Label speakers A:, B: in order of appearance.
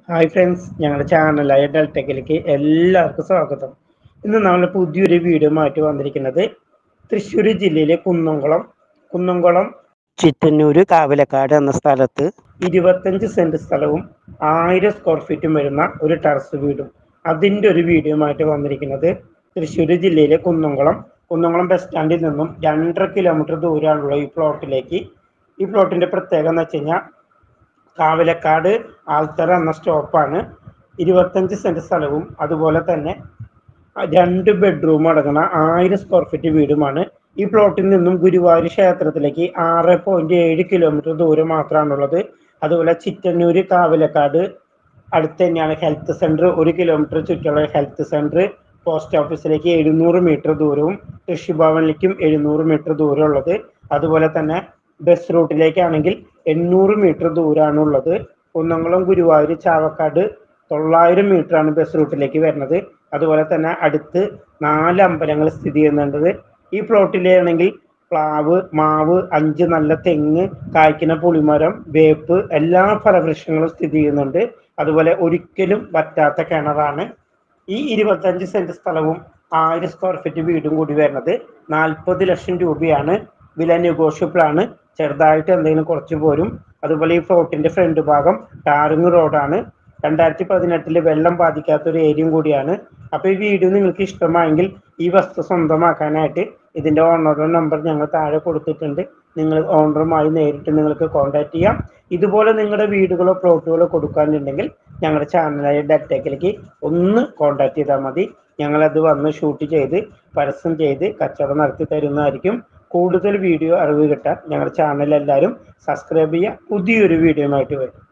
A: hi friends ഞങ്ങളുടെ ചാനലായ ഡെൽടെക്കിലേക്ക് എല്ലാവർക്കും സ്വാഗതം ഇന്ന് നമ്മൾ പുതിയൊരു വീഡിയോ മാറ്റി വന്നിരിക്കുന്നത് തൃശ്ശൂർ ജില്ലയിലെ കുന്നംകുളം കുന്നംകുളം ചിറ്റന്നൂര് കാവിലക്കാട് എന്ന സ്ഥലത്ത് ഇരുപത്തഞ്ച് സെന്റ് സ്ഥലവും ആയിരം സ്ക്വയർ ഫീറ്റും വരുന്ന ഒരു ടെറസ് വീടും അതിൻ്റെ ഒരു വീഡിയോ ആയിട്ട് വന്നിരിക്കുന്നത് തൃശ്ശൂർ ജില്ലയിലെ കുന്നംകുളം കുന്നംകുളം ബസ് സ്റ്റാൻഡിൽ നിന്നും രണ്ടര കിലോമീറ്റർ ദൂരമുള്ള ഈ പ്ലോട്ടിലേക്ക് ഈ പ്ലോട്ടിന്റെ പ്രത്യേകത എന്ന് വെച്ച് കഴിഞ്ഞാൽ കാവിലക്കാട് ആൽത്തറ എന്ന സ്റ്റോപ്പാണ് ഇരുപത്തഞ്ച് സെന്റ് സ്ഥലവും അതുപോലെ തന്നെ രണ്ട് ബെഡ്റൂം അടങ്ങുന്ന ആയിരം സ്ക്വയർ ഫീറ്റ് വീടുമാണ് ഈ പ്ലോട്ടിൽ നിന്നും ഗുരുവായൂർ ക്ഷേത്രത്തിലേക്ക് ആറ് പോയിന്റ് ഏഴ് കിലോമീറ്റർ ദൂരം മാത്രമാണുള്ളത് അതുപോലെ ചിറ്റന്നൂര് കാവിലക്കാട് അടുത്ത് തന്നെയാണ് ഹെൽത്ത് സെന്റർ ഒരു കിലോമീറ്റർ ചുറ്റുള്ള ഹെൽത്ത് സെന്റർ പോസ്റ്റ് ഓഫീസിലേക്ക് എഴുന്നൂറ് മീറ്റർ ദൂരവും കൃഷിഭവനിലേക്കും എഴുന്നൂറ് മീറ്റർ ദൂരം ഉള്ളത് അതുപോലെ തന്നെ ബസ് റൂട്ടിലേക്കാണെങ്കിൽ എണ്ണൂറ് മീറ്റർ ദൂരമാണ് ഉള്ളത് കുന്നംകുളം ഗുരുവായൂർ ചാവക്കാട് തൊള്ളായിരം മീറ്റർ ആണ് ബസ് റൂട്ടിലേക്ക് വരുന്നത് അതുപോലെ തന്നെ അടുത്ത് നാല് അമ്പലങ്ങൾ സ്ഥിതി ചെയ്യുന്നുണ്ട് ഈ പ്ലോട്ടിലാണെങ്കിൽ പ്ലാവ് മാവ് അഞ്ച് നല്ല തെങ്ങ് കായ്ക്കുന്ന പുളിമരം വേപ്പ് എല്ലാ ഫലവൃക്ഷങ്ങളും സ്ഥിതി ചെയ്യുന്നുണ്ട് അതുപോലെ ഒരിക്കലും പറ്റാത്ത കിണറാണ് ഈ ഇരുപത്തഞ്ച് സെന്റ് സ്ഥലവും ആയിരം സ്ക്വയർ ഫീറ്റ് വീടും കൂടി വരുന്നത് നാൽപ്പത് ലക്ഷം രൂപയാണ് വില നെഗോഷ്യബിൾ ആണ് ചെറുതായിട്ട് എന്തെങ്കിലും കുറച്ച് പോരും അതുപോലെ ഈ ഫ്ലോട്ടിന്റെ ഫ്രണ്ട് ഭാഗം ടാറിങ് റോഡാണ് രണ്ടായിരത്തി പതിനെട്ടില് വെള്ളം ബാധിക്കാത്ത ഒരു ഏരിയയും കൂടിയാണ് അപ്പൊ ഈ വീഡിയോ നിങ്ങൾക്ക് ഇഷ്ടമായെങ്കിൽ ഈ വസ്തു സ്വന്തമാക്കാനായിട്ട് ഇതിന്റെ ഓണറുടെ നമ്പർ ഞങ്ങൾ താഴെ കൊടുത്തിട്ടുണ്ട് നിങ്ങൾ ഓണറുമായി നേരിട്ട് നിങ്ങൾക്ക് കോൺടാക്ട് ചെയ്യാം ഇതുപോലെ നിങ്ങളുടെ വീടുകളോ പ്ലോട്ടുകളോ കൊടുക്കാനുണ്ടെങ്കിൽ ഞങ്ങളുടെ ചാനലായ ഡെൽറ്റേക്കിലേക്ക് ഒന്ന് കോൺടാക്ട് ചെയ്താൽ മതി ഞങ്ങളത് വന്ന് ഷൂട്ട് ചെയ്ത് പരസ്യം ചെയ്ത് കച്ചവടം നടത്തി തരുന്നതായിരിക്കും കൂടുതൽ വീഡിയോ അറിവ് കിട്ടാൻ ഞങ്ങളുടെ ചാനൽ എല്ലാവരും സബ്സ്ക്രൈബ് ചെയ്യുക പുതിയൊരു വീഡിയോ ആയിട്ട് വരും